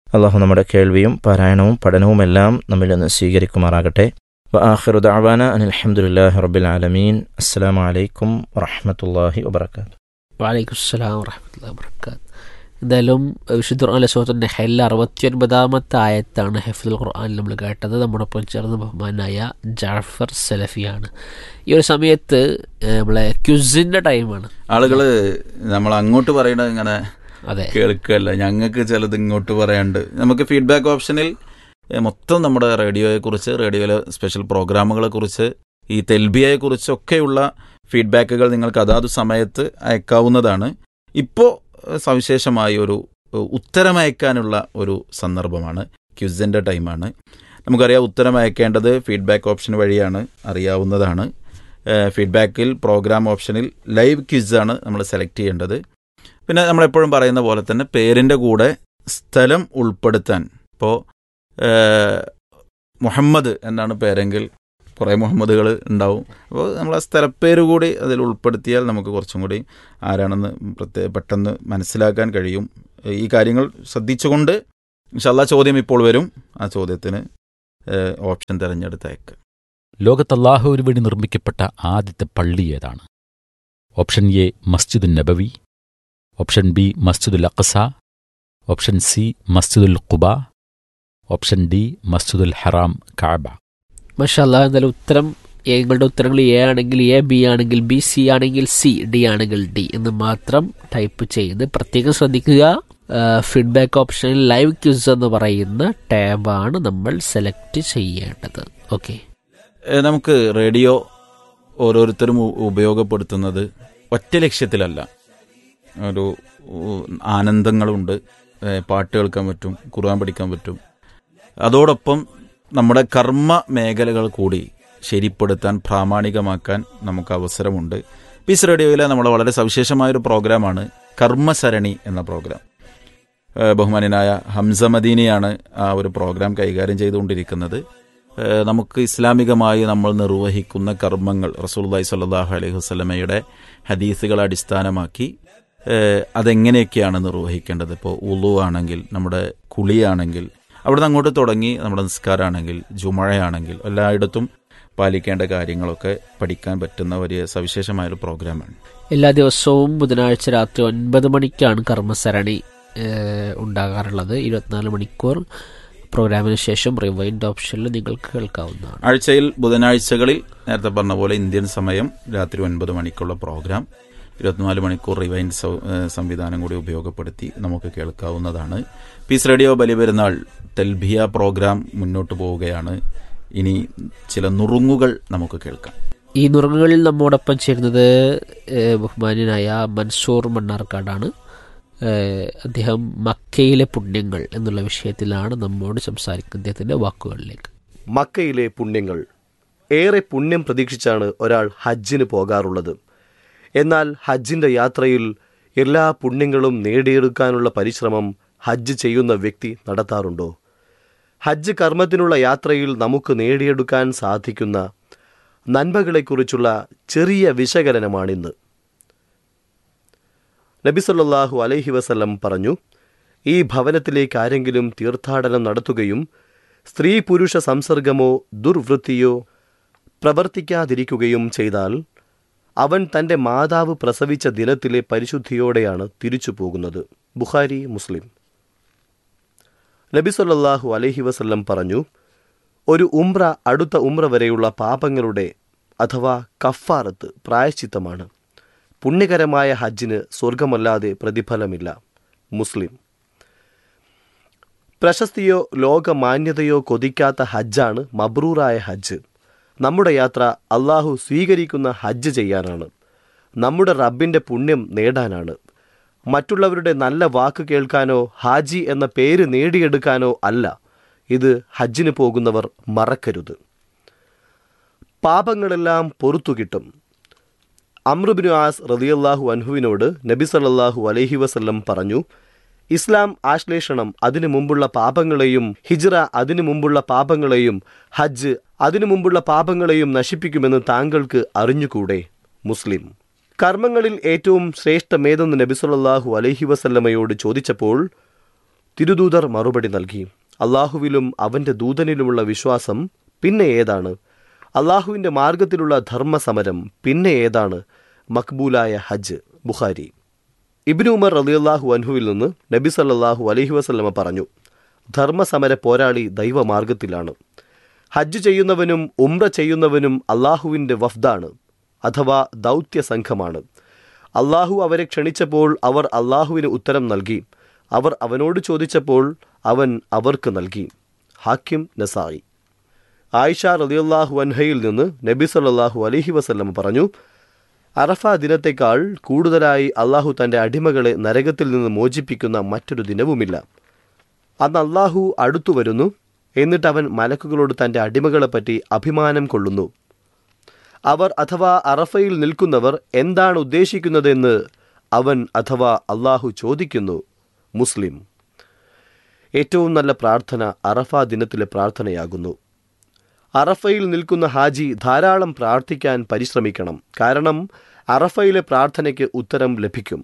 അള്ളാഹു നമ്മുടെ കേൾവിയും പാരായണവും പഠനവുമെല്ലാം നമ്മിൽ നിന്ന് സ്വീകരിക്കുമാറാകട്ടെ വആഖിറു ദഅവാന അനിൽ ഹംദുലില്ലാഹി റബ്ബിൽ ആലമീൻ അസ്സലാമു അലൈക്കും വറഹ്മത്തുള്ളാഹി വബറകാതുഹു വലൈക്കും സ്ലാം വറഹമത്തുള്ള വർക്കാത്ത് എന്തായാലും വിശുദ്ധ ഖുർആൻ സൂറത്ത് നെഹലിൽ അറുപത്തി ഒൻപതാമത്തെ ആയത്താണ് ഹെഫുൽ ഖുർആൻ നമ്മൾ കേട്ടത് നമ്മോടൊപ്പം ചേർന്ന ബഹുമാനായ ജാഫർ സലഫിയാണ് ഈ ഒരു സമയത്ത് ഏഹ്, നമ്മളെ ക്യുസിൻ്റെ ടൈമാണ് ആളുകൾ നമ്മൾ അങ്ങോട്ട് പറയണത് ഇങ്ങനെ അതെ കേൾക്കുകയല്ല ഞങ്ങൾക്ക് ചിലത് ഇങ്ങോട്ട് പറയാണ്ട് നമുക്ക് ഫീഡ്ബാക്ക് ഓപ്ഷനിൽ ഏ, മൊത്തം നമ്മുടെ റേഡിയോയെ കുറിച്ച് റേഡിയോയിലെ സ്പെഷ്യൽ പ്രോഗ്രാമുകളെ കുറിച്ച് ഈ തെൽബിയയെ കുറിച്ചൊക്കെയുള്ള ഫീഡ്ബാക്കുകൾ നിങ്ങൾക്ക് അതാത് സമയത്ത് അയക്കാവുന്നതാണ് ഇപ്പോൾ സവിശേഷമായ ഒരു ഏ, ഉത്തരം അയക്കാനുള്ള ഒരു സന്ദർഭമാണ് ക്യുസിൻ്റെ ടൈമാണ് നമുക്കറിയാം ഉത്തരം അയക്കേണ്ടത് ഫീഡ്ബാക്ക് ഓപ്ഷൻ വഴിയാണ് അറിയാവുന്നതാണ് ഏ, ഫീഡ്ബാക്കിൽ പ്രോഗ്രാം ഓപ്ഷനിൽ ലൈവ് ക്വിസാണ് നമ്മൾ സെലക്ട് ചെയ്യേണ്ടത് പിന്നെ നമ്മളെപ്പോഴും പറയുന്ന പോലെ തന്നെ പേരിൻ്റെ കൂടെ സ്ഥലം ഉൾപ്പെടുത്താൻ ഇപ്പോൾ മുഹമ്മദ് എന്നാണ് പേരെങ്കിൽ കുറേ മുഹമ്മദുകൾ ഉണ്ടാവും അപ്പോൾ നമ്മൾ ആ സ്ഥലപ്പേര് കൂടി അതിൽ ഉൾപ്പെടുത്തിയാൽ നമുക്ക് കുറച്ചും കൂടി ആരാണെന്ന് പ്രത്യേക പെട്ടെന്ന് മനസ്സിലാക്കാൻ കഴിയും ഈ കാര്യങ്ങൾ ശ്രദ്ധിച്ചുകൊണ്ട് ഇൻഷല്ല ചോദ്യം ഇപ്പോൾ വരും ആ ചോദ്യത്തിന് ഏഹ്, ഓപ്ഷൻ തിരഞ്ഞെടുത്ത് അയക്കുക ലോകത്ത് അല്ലാഹുവിന് വേണ്ടി നിർമ്മിക്കപ്പെട്ട ആദ്യത്തെ പള്ളി ഏതാണ് ഓപ്ഷൻ എ മസ്ജിദുൽ നബവി ഓപ്ഷൻ ബി മസ്ജിദുൽ അഖസ ഓപ്ഷൻ സി മസ്ജിദുൽ ഖുബ ഓപ്ഷൻ ഡി മസ്ജിദുൽ ഹറാം കാബ മഷാല്ല എന്തായാലും ഉത്തരം എ നിങ്ങളുടെ ഉത്തരങ്ങൾ എ ആണെങ്കിൽ എ ബി ആണെങ്കിൽ ബി സി ആണെങ്കിൽ സി ഡി ആണെങ്കിൽ ഡി എന്ന് മാത്രം ടൈപ്പ് ചെയ്ത് പ്രത്യേകം ശ്രദ്ധിക്കുക ഫീഡ്ബാക്ക് ഓപ്ഷനിൽ ലൈവ് ക്യൂസ് എന്ന് പറയുന്ന ടാബാണ് നമ്മൾ സെലക്ട് ചെയ്യേണ്ടത് ഓക്കെ ഏഹ് നമുക്ക് റേഡിയോ ഓരോരുത്തരും ഉ- ഉപയോഗപ്പെടുത്തുന്നത് ഒറ്റ ലക്ഷ്യത്തിലല്ല ഒരു ഉ- ആനന്ദങ്ങളുണ്ട് ഏഹ് പാട്ട് കേൾക്കാൻ പറ്റും ഖുർആൻ പഠിക്കാൻ പറ്റും അതോടൊപ്പം നമ്മുടെ കർമ്മ മേഖലകൾ കൂടി ശരിപ്പെടുത്താൻ പ്രാമാണികമാക്കാൻ നമുക്ക് അവസരമുണ്ട് പീസ് റേഡിയോയിലെ നമ്മുടെ വളരെ സവിശേഷമായൊരു പ്രോഗ്രാമാണ് കർമ്മസരണി എന്ന പ്രോഗ്രാം ഏഹ് ബഹുമാനായ ഹംസ മദീനിയാണ് ആ ഒരു പ്രോഗ്രാം കൈകാര്യം ചെയ്തുകൊണ്ടിരിക്കുന്നത് ഏഹ് നമുക്ക് ഇസ്ലാമികമായി നമ്മൾ നിർവഹിക്കുന്ന കർമ്മങ്ങൾ റസൂൽല്ലാഹി സ്വല്ലല്ലാഹു അലൈഹി വസല്ലമയുടെ ഹദീസുകൾ അടിസ്ഥാനമാക്കി ഏഹ് അതെങ്ങനെയൊക്കെയാണ് നിർവഹിക്കേണ്ടത് ഇപ്പോൾ ഉളു ആണെങ്കിൽ നമ്മുടെ കുളിയാണെങ്കിൽ അവിടുന്ന് അങ്ങോട്ട് തുടങ്ങി നമ്മുടെ നിസ്കാരമാണെങ്കിൽ ജുമഴയാണെങ്കിൽ എല്ലായിടത്തും പാലിക്കേണ്ട കാര്യങ്ങളൊക്കെ പഠിക്കാൻ പറ്റുന്ന വലിയ സവിശേഷമായൊരു പ്രോഗ്രാമാണ് എല്ലാ ദിവസവും ബുധനാഴ്ച രാത്രി ഒൻപത് മണിക്കാണ് കർമ്മസരണി ഏഹ്, ഉണ്ടാകാറുള്ളത് ഇരുപത്തിനാല് മണിക്കൂർ പ്രോഗ്രാമിന് ശേഷം റിവൈൻഡ് ഓപ്ഷനിൽ നിങ്ങൾക്ക് കേൾക്കാവുന്നതാണ് ആഴ്ചയിൽ ബുധനാഴ്ചകളിൽ നേരത്തെ പറഞ്ഞ പോലെ ഇന്ത്യൻ സമയം രാത്രി ഒൻപത് മണിക്കുള്ള പ്രോഗ്രാം ഇരുപത്തിനാല് മണിക്കൂർ റിവൈൻഡ് സൗ- ഏഹ് സംവിധാനം കൂടി ഉപയോഗപ്പെടുത്തി നമുക്ക് കേൾക്കാവുന്നതാണ് പീസ് റേഡിയോ ബലിപെരുന്നാൾ തെൽബിയ പ്രോഗ്രാം മുന്നോട്ട് പോവുകയാണ് ഇനി ചില നുറുങ്ങുകൾ നമുക്ക് കേൾക്കാം ഈ നുറുങ്ങുകളിൽ നമ്മോടൊപ്പം ചേരുന്നത് ഏഹ്, ബഹുമാന്യനായ മൻസൂർ മണ്ണാർക്കാടാണ് ഏഹ്, അദ്ദേഹം മക്കയിലെ പുണ്യങ്ങൾ എന്നുള്ള വിഷയത്തിലാണ് നമ്മോട് സംസാരിക്കുന്നത് അദ്ദേഹത്തിന്റെ വാക്കുകളിലേക്ക് മക്കയിലെ പുണ്യങ്ങൾ ഏറെ പുണ്യം പ്രതീക്ഷിച്ചാണ് ഒരാൾ ഹജ്ജിന് പോകാറുള്ളത് എന്നാൽ ഹജ്ജിന്റെ യാത്രയിൽ എല്ലാ പുണ്യങ്ങളും നേടിയെടുക്കാനുള്ള പരിശ്രമം ഹജ്ജ് ചെയ്യുന്ന വ്യക്തി നടത്താറുണ്ടോ ഹജ്ജ് കർമ്മത്തിനുള്ള യാത്രയിൽ നമുക്ക് നേടിയെടുക്കാൻ സാധിക്കുന്ന നന്മകളെക്കുറിച്ചുള്ള ചെറിയ വിശകലനമാണിന്ന് നബിസല്ലാഹു അലൈഹി വസല്ലം പറഞ്ഞു ഈ ഭവനത്തിലേക്ക് ആരെങ്കിലും തീർത്ഥാടനം നടത്തുകയും സ്ത്രീ പുരുഷ സംസർഗമോ ദുർവൃത്തിയോ പ്രവർത്തിക്കാതിരിക്കുകയും ചെയ്താൽ അവൻ തൻ്റെ മാതാവ് പ്രസവിച്ച ദിനത്തിലെ പരിശുദ്ധിയോടെയാണ് തിരിച്ചു പോകുന്നത് ബുഖാരി മുസ്ലിം നബി സല്ലല്ലാഹു അലൈഹി വസല്ലം പറഞ്ഞു ഒരു ഉംറ അടുത്ത ഉംറ വരെയുള്ള പാപങ്ങളുടെ അഥവാ കഫാറത്ത് പ്രായശ്ചിത്തമാണ് പുണ്യകരമായ ഹജ്ജിന് സ്വർഗമല്ലാതെ പ്രതിഫലമില്ല മുസ്ലിം പ്രശസ്തിയോ ലോകമാന്യതയോ കൊതിക്കാത്ത ഹജ്ജാണ് മബ്രൂറായ ഹജ്ജ് നമ്മുടെ യാത്ര അള്ളാഹു സ്വീകരിക്കുന്ന ഹജ്ജ് ചെയ്യാനാണ് നമ്മുടെ റബ്ബിൻ്റെ പുണ്യം നേടാനാണ് മറ്റുള്ളവരുടെ നല്ല വാക്ക് കേൾക്കാനോ ഹാജി എന്ന പേര് നേടിയെടുക്കാനോ അല്ല ഇത് ഹജ്ജിന് പോകുന്നവർ മറക്കരുത് പാപങ്ങളെല്ലാം പൊറത്തു കിട്ടും അമ്രുബിനു ആസ് റതിയല്ലാഹു അൻഹുവിനോട് നബി സല്ലല്ലാഹു അലൈഹി വസല്ലം പറഞ്ഞു ഇസ്ലാം ആശ്ലേഷണം അതിനു മുമ്പുള്ള പാപങ്ങളെയും ഹിജ്റ അതിനു മുമ്പുള്ള പാപങ്ങളെയും ഹജ്ജ് അതിനു മുമ്പുള്ള പാപങ്ങളെയും നശിപ്പിക്കുമെന്ന് താങ്കൾക്ക് അറിഞ്ഞുകൂടെ മുസ്ലിം കർമ്മങ്ങളിൽ ഏറ്റവും ശ്രേഷ്ഠമേതെന്ന് നബി സല്ലല്ലാഹു അലൈഹി വസല്ലമയോട് ചോദിച്ചപ്പോൾ തിരുദൂതർ മറുപടി നൽകി അള്ളാഹുവിലും അവന്റെ ദൂതനിലുമുള്ള വിശ്വാസം പിന്നെ ഏതാണ് അള്ളാഹുവിന്റെ മാർഗത്തിലുള്ള ധർമ്മസമരം പിന്നെ ഏതാണ് മക്ബൂലായ ഹജ്ജ് ബുഖാരി ഇബ്നു ഉമർ റളിയല്ലാഹു അൻഹുവിൽ നിന്ന് നബി സല്ലല്ലാഹു അലൈഹി വസല്ലമ പറഞ്ഞു ധർമ്മസമര പോരാളി ദൈവമാർഗത്തിലാണ് ഹജ്ജ് ചെയ്യുന്നവനും ഉംറ ചെയ്യുന്നവനും അള്ളാഹുവിൻ്റെ വഫ്ദാണ് അഥവാ ദൗത്യ സംഘമാണ് അള്ളാഹു അവരെ ക്ഷണിച്ചപ്പോൾ അവർ അള്ളാഹുവിന് ഉത്തരം നൽകി അവർ അവനോട് ചോദിച്ചപ്പോൾ അവൻ അവർക്ക് നൽകി ഹാക്കിം നസായി ആയിഷ റളിയല്ലാഹു അൻഹയിൽ നിന്ന് നബി സല്ലല്ലാഹു അലൈഹി വസല്ലം പറഞ്ഞു അറഫ ദിനത്തേക്കാൾ കൂടുതലായി അള്ളാഹു തൻ്റെ അടിമകളെ നരകത്തിൽ നിന്ന് മോചിപ്പിക്കുന്ന മറ്റൊരു ദിനവുമില്ല അന്ന് അള്ളാഹു അടുത്തു വരുന്നു എന്നിട്ട് അവൻ മലക്കുകളോട് തൻ്റെ അടിമകളെപ്പറ്റി അഭിമാനം കൊള്ളുന്നു അവർ അഥവാ അറഫയിൽ നിൽക്കുന്നവർ എന്താണ് ഉദ്ദേശിക്കുന്നതെന്ന് അവൻ അഥവാ അള്ളാഹു ചോദിക്കുന്നു മുസ്ലിം ഏറ്റവും നല്ല പ്രാർത്ഥന അറഫ ദിനത്തിലെ പ്രാർത്ഥനയാകുന്നു അറഫയിൽ നിൽക്കുന്ന ഹാജി ധാരാളം പ്രാർത്ഥിക്കാൻ പരിശ്രമിക്കണം കാരണം അറഫയിലെ പ്രാർത്ഥനയ്ക്ക് ഉത്തരം ലഭിക്കും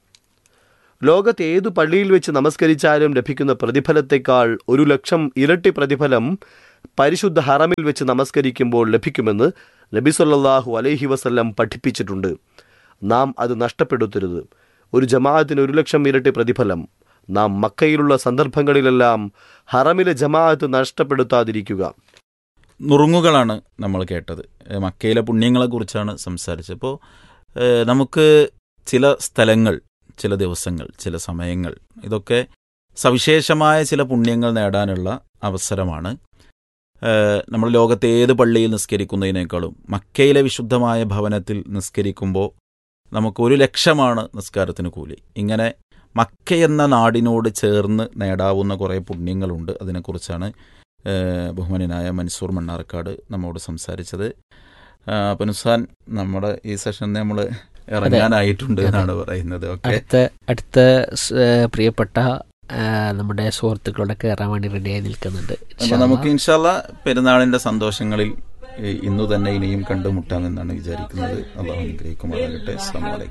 ലോകത്ത് ഏതു പള്ളിയിൽ വെച്ച് നമസ്കരിച്ചാലും ലഭിക്കുന്ന പ്രതിഫലത്തെക്കാൾ ഒരു ലക്ഷം ഇരട്ടി പ്രതിഫലം പരിശുദ്ധ ഹറമിൽ വെച്ച് നമസ്കരിക്കുമ്പോൾ ലഭിക്കുമെന്ന് നബി സല്ലല്ലാഹു അലൈഹി വസല്ലം പഠിപ്പിച്ചിട്ടുണ്ട് നാം അത് നഷ്ടപ്പെടുത്തരുത് ഒരു ജമാഅത്തിന് ഒരു ലക്ഷം ഇരട്ടി പ്രതിഫലം നാം മക്കയിലുള്ള സന്ദർഭങ്ങളിലെല്ലാം ഹറമിലെ ജമാഅത്ത് നഷ്ടപ്പെടുത്താതിരിക്കുക നുറുങ്ങുകളാണ് നമ്മൾ കേട്ടത് ഏഹ് മക്കയിലെ പുണ്യങ്ങളെക്കുറിച്ചാണ് സംസാരിച്ചത് അപ്പോൾ നമുക്ക് ചില സ്ഥലങ്ങൾ ചില ദിവസങ്ങൾ ചില സമയങ്ങൾ ഇതൊക്കെ സവിശേഷമായ ചില പുണ്യങ്ങൾ നേടാനുള്ള അവസരമാണ് ഏഹ് നമ്മൾ ലോകത്തെ ഏത് പള്ളിയിൽ നിസ്കരിക്കുന്നതിനേക്കാളും മക്കയിലെ വിശുദ്ധമായ ഭവനത്തിൽ നിസ്കരിക്കുമ്പോൾ നമുക്ക് ഒരു ലക്ഷമാണ് നിസ്കാരത്തിന് കൂലി ഇങ്ങനെ മക്ക എന്ന നാടിനോട് ചേർന്ന് നേടാവുന്ന കുറേ പുണ്യങ്ങളുണ്ട് അതിനെക്കുറിച്ചാണ് ഏഹ് ബഹുമാനായ മൻസൂർ മണ്ണാർക്കാട് നമ്മോട് സംസാരിച്ചത് അപ്പം നുസാൻ നമ്മുടെ ഈ സെഷനിൽ നമ്മൾ ഇറങ്ങാനായിട്ടുണ്ട് എന്നാണ് പറയുന്നത് ഓക്കെ അടുത്ത അടുത്ത സ്- ഏഹ് പ്രിയപ്പെട്ട ഏഹ് നമ്മുടെ സുഹൃത്തുക്കളോടെ കയറാൻ വേണ്ടി റെഡിയായി നിൽക്കുന്നുണ്ട് അപ്പൊ നമുക്ക് ഇൻഷാല്ല പെരുന്നാളിന്റെ സന്തോഷങ്ങളിൽ ഏഹ് ഇന്നു തന്നെ ഇനിയും കണ്ടുമുട്ടാമെന്നാണ് വിചാരിക്കുന്നത് അള്ളാഹു അനുഗ്രഹിക്കുമാറാകട്ടെ അസ്സാം വലൈക്കും